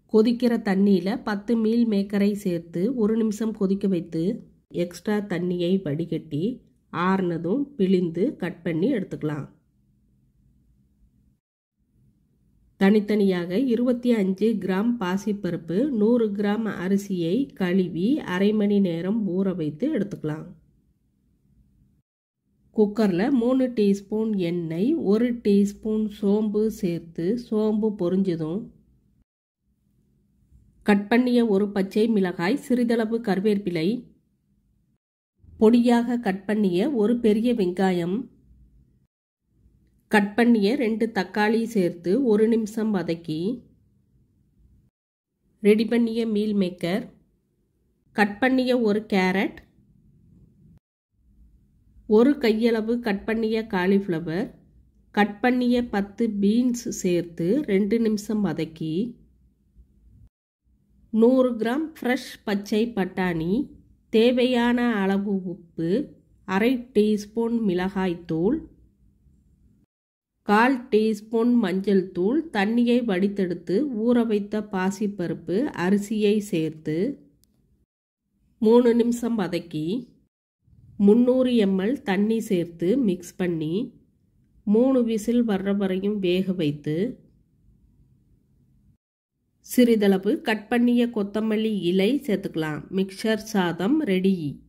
கொதிக்கிற தண்ணியில் பத்து மீல் மேக்கரை சேர்த்து ஒரு நிமிஷம் கொதிக்க வைத்து எக்ஸ்ட்ரா தண்ணியை வடிகட்டி ஆறுனதும் பிழிந்து கட் பண்ணி எடுத்துக்கலாம் தனித்தனியாக இருபத்தி அஞ்சு கிராம் பாசிப்பருப்பு நூறு கிராம் அரிசியை கழுவி அரை மணி நேரம் ஊற வைத்து எடுத்துக்கலாம் குக்கரில் மூணு டீஸ்பூன் எண்ணெய் ஒரு டீஸ்பூன் சோம்பு சேர்த்து சோம்பு பொரிஞ்சதும் கட் பண்ணிய ஒரு பச்சை மிளகாய் சிறிதளவு கருவேப்பிலை பொடியாக கட் பண்ணிய ஒரு பெரிய வெங்காயம் கட் பண்ணிய ரெண்டு தக்காளி சேர்த்து ஒரு நிமிஷம் வதக்கி ரெடி பண்ணிய மீல் மேக்கர் கட் பண்ணிய ஒரு கேரட் ஒரு கையளவு கட் பண்ணிய காலிஃப்ளவர் கட் பண்ணிய பத்து பீன்ஸ் சேர்த்து ரெண்டு நிமிஷம் வதக்கி நூறு கிராம் ஃப்ரெஷ் பச்சை பட்டாணி தேவையான அளவு உப்பு அரை டீஸ்பூன் மிளகாய்த்தூள் கால் டீஸ்பூன் மஞ்சள் தூள் தண்ணியை வடித்தெடுத்து ஊற வைத்த பாசிப்பருப்பு அரிசியை சேர்த்து மூணு நிமிஷம் வதக்கி முந்நூறு எம்எல் தண்ணி சேர்த்து மிக்ஸ் பண்ணி மூணு விசில் வர்ற வரையும் வேக வைத்து சிறிதளவு கட் பண்ணிய கொத்தமல்லி இலை சேர்த்துக்கலாம் மிக்சர் சாதம் ரெடி